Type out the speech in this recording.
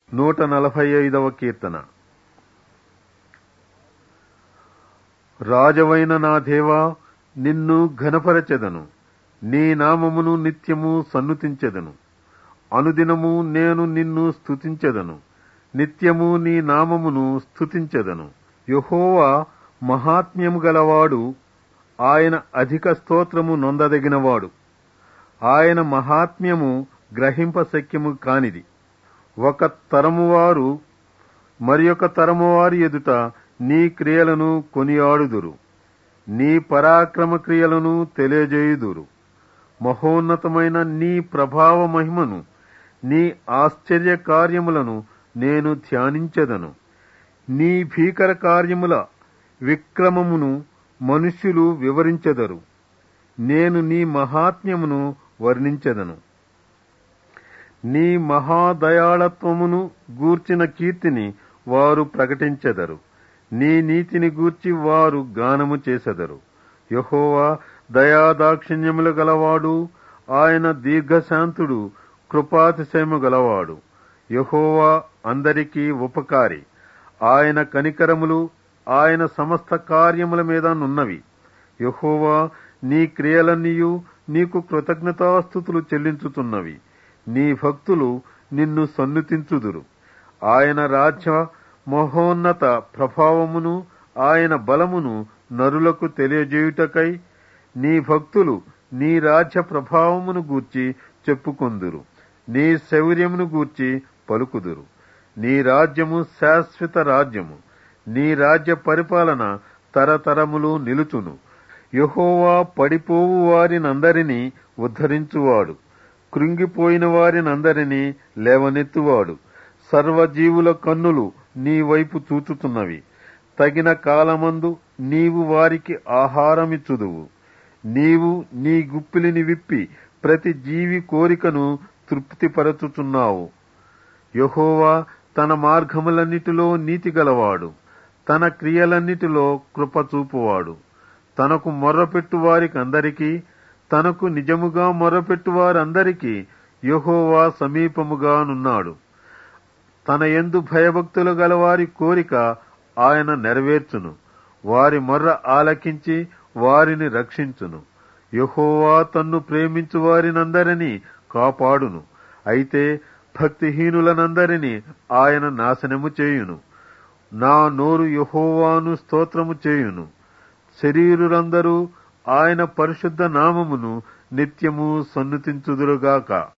నూట నలభై ఐదవ కీర్తన రాజవైన నా దేవా నిన్ను ఘనపరచెదను నీ నామమును నిత్యము సన్నుతించెదను అనుదినము నేను నిన్ను స్తుతించెదను నిత్యము నీ నామమును స్తుతించెదను యహోవా మహాత్మ్యము గలవాడు ఆయన అధిక స్తోత్రము నొందదగినవాడు ఆయన మహాత్మ్యము గ్రహింపశక్యము కానిది ఒక తరము వారు మరి ఒక తరము వారి ఎదుట నీ క్రియలను కొనియాడుదురు నీ పరాక్రమ క్రియలను తెలియజేయుదురు మహోన్నతమైన నీ ప్రభావ మహిమను నీ ఆశ్చర్య కార్యములను నేను ధ్యానించెదను నీ భీకర కార్యముల విక్రమమును మనుష్యులు వివరించెదరు నేను నీ మహాత్మ్యమును వర్ణించెదను నీ మహాదయాళత్వమును గూర్చిన కీర్తిని వారు ప్రకటించెదరు నీ నీతిని గూర్చి వారు గానము చేసెదరు యహోవా దయాదాక్షిణ్యములు గలవాడు ఆయన దీర్ఘశాంతుడు కృపాతిశయము గలవాడు యహోవా అందరికీ ఉపకారి ఆయన కనికరములు ఆయన సమస్త కార్యముల మీద నున్నవి యహోవా నీ క్రియలన్నీయు నీకు కృతజ్ఞతాస్థుతులు చెల్లించుతున్నవి నీ భక్తులు నిన్ను సన్నుతించుదురు ఆయన రాజ్య మహోన్నత ప్రభావమును ఆయన బలమును నరులకు తెలియజేయుటకై నీ భక్తులు నీ రాజ్య ప్రభావమును గూర్చి చెప్పుకొందురు నీ శౌర్యమును గూర్చి పలుకుదురు నీ రాజ్యము శాశ్వత రాజ్యము నీ రాజ్య పరిపాలన తరతరములు నిలుచును యహోవా పడిపోవు వారినందరినీ ఉద్ధరించువాడు కృంగిపోయిన వారినందరినీ లేవనెత్తువాడు సర్వజీవుల కన్నులు నీ వైపు చూచుతున్నవి తగిన కాలమందు నీవు వారికి ఆహారమిచ్చుదువు నీవు నీ గుప్పిలిని విప్పి ప్రతి జీవి కోరికను తృప్తిపరచుచున్నావు యహోవా తన మార్గములన్నిటిలో నీతి గలవాడు తన క్రియలన్నిటిలో కృపచూపువాడు తనకు మొర్రపెట్టు వారికందరికీ తనకు నిజముగా మొర్రపెట్టు వారందరికీ యహోవా సమీపముగానున్నాడు తన ఎందు భయభక్తులు గలవారి కోరిక ఆయన నెరవేర్చును వారి మొర్ర ఆలకించి వారిని రక్షించును యహోవా తన్ను ప్రేమించు వారినందరినీ కాపాడును అయితే భక్తిహీనులనందరినీ ఆయన నాశనము చేయును నా నోరు యహోవాను స్తోత్రము చేయును శరీరులందరూ ఆయన పరిశుద్ధ నామమును నిత్యము సన్నుతించుదురుగాక